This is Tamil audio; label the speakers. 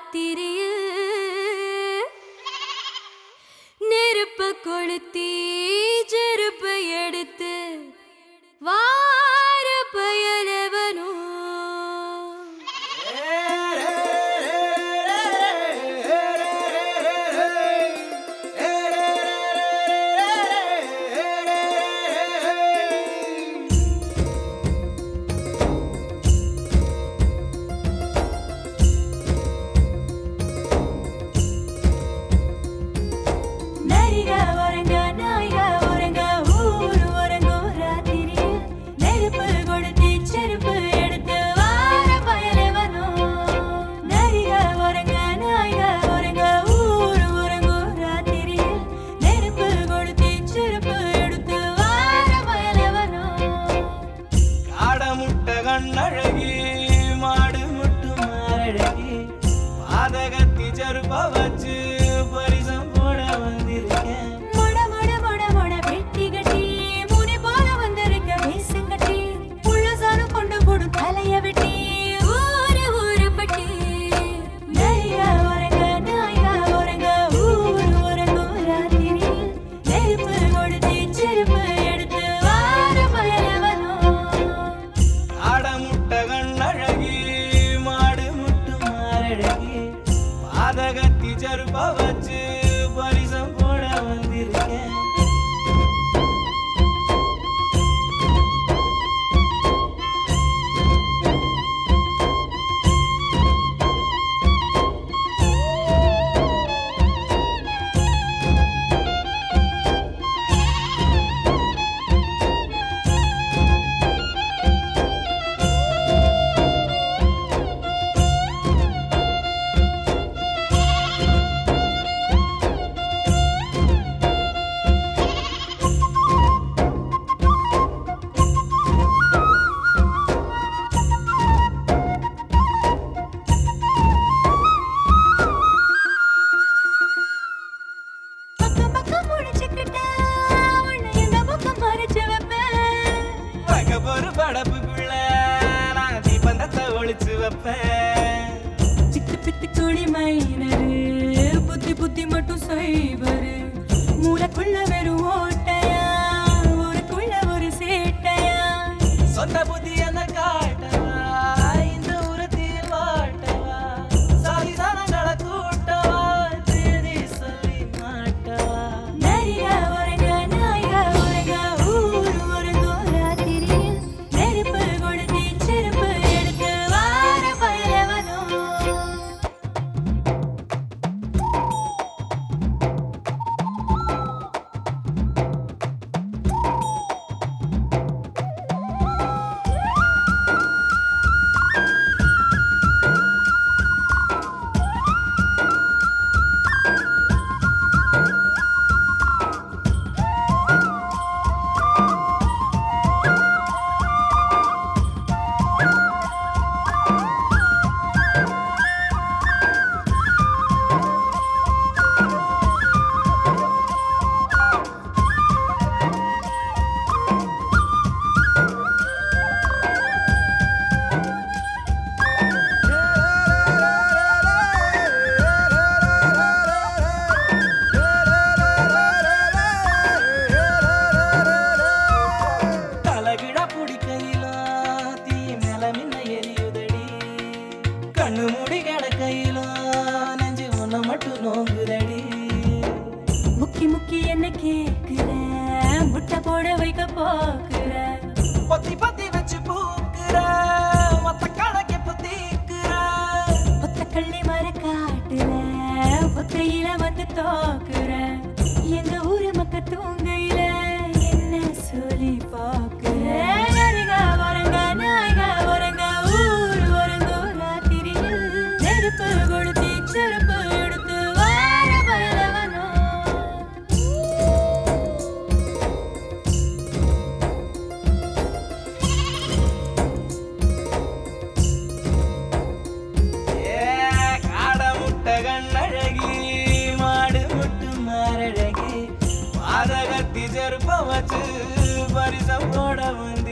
Speaker 1: ராத்திரியில் நெருப்பு கொளுத்தி செருப்பு எடுத்து வார பயலவனோ நரிக ஒரங்க நாய்க ஒரங்க ஊரு ஒரங்கோ ராத்திரியில் நெருப்பு கொளுத்தி செருப்பு எடுத்து வார பயலவனோ நரிக ஒரங்க நாய்க ஒரங்க ஊரு ஒரங்கோ ராத்திரியில் நெருப்பு கொளுத்தி செருப்பு எடுத்து வார பயலவனோ
Speaker 2: காடமுட்ட கண்ணழகி மாடு முட்டு மாரழகி பாதகத்தி செருப்ப வச்சு பரிசம் போட வந்திருக்கேன்
Speaker 1: மொட மொட மொட மொட வெட்டி கட்டி முனி போல வந்திருக்க வேசங்கட்டி புள்ளசாரம் கொண்டு போடு தலைய வெட்டி ஊரு ஊரு பட்டி நரியா ஒரங்க நாயா ஒரங்க ஊரு ஒரங்க ராத்திரியில் நெருப்பு கொடுத்து செருப்பு எடுத்து வார பயலவனோ
Speaker 2: காடமுட்ட கண்ணழகி மாடு முட்டு மாரழகி பாதகத்தி செருப்ப வச்சு பரிசம் போட வந்திருக்கேன்
Speaker 1: பக்கம் பக்கம் முடிச்சுக்கிட்டா உன்னை இந்த பக்கம் மறைச்சு வைப்பேன்
Speaker 2: பகப்பொரு படப்புக்குள்ள நான் தீபந்தத்தை ஒளிச்சு வைப்பேன்
Speaker 1: சித்து பித்து குழி மைனரு புத்தி புத்தி மட்டும் செய்வரு மூளைக்குள்ள வெறும் ஓட்டையா ஊருக்குள்ள ஒரு சேட்டையா
Speaker 2: சொந்த புத்தி என்ன காட்டவா இந்த உரத்தில் வாட்டவா சாதிதானங்களை கூட்டவா தேதி சொல்லி மாட்டவா
Speaker 1: நரியா ஒரங்க நாயா ஒரங்க ஊரு ஒரங்கோ ராத்திரியில் நெருப்பு கொடுத்தி செருப்பு எடுத்து வார பயலவனோ
Speaker 2: தலகிட புடிக்கையில தீ மேல மின்ன எரியுதடி கண்ணு மூடி கிடக்கையில நெஞ்சு ஒன்ன மட்டும் நோங்குதடி
Speaker 1: முக்கி முக்கி என்ன கேக்குற முட்டை போட வைக்க போக்குற
Speaker 2: பொத்தி பொத்தி வச்சு பூக்குற மொத்த கணக்கு புத்திக்குற
Speaker 1: ஒத்த கள்ளி மர காட்டுல ஒத்தையில வந்து தோக்குற எங்க ஊரு மக்க தூங்கையில என்ன சொல்லி பாக்குற நரிகா வரங்க நாய்கா வரங்க ஊரு வரங்கோ ராத்திரியில் நெருப்பு கொளுத்தி செருப்பு எடுத்து வார பயலவனோ
Speaker 2: ஏ காட முட்டை கண்ணழகி மாடு முட்டு மாரழகி பாதகத்தி செருப்ப வச்சு பரிசம் போட வந்து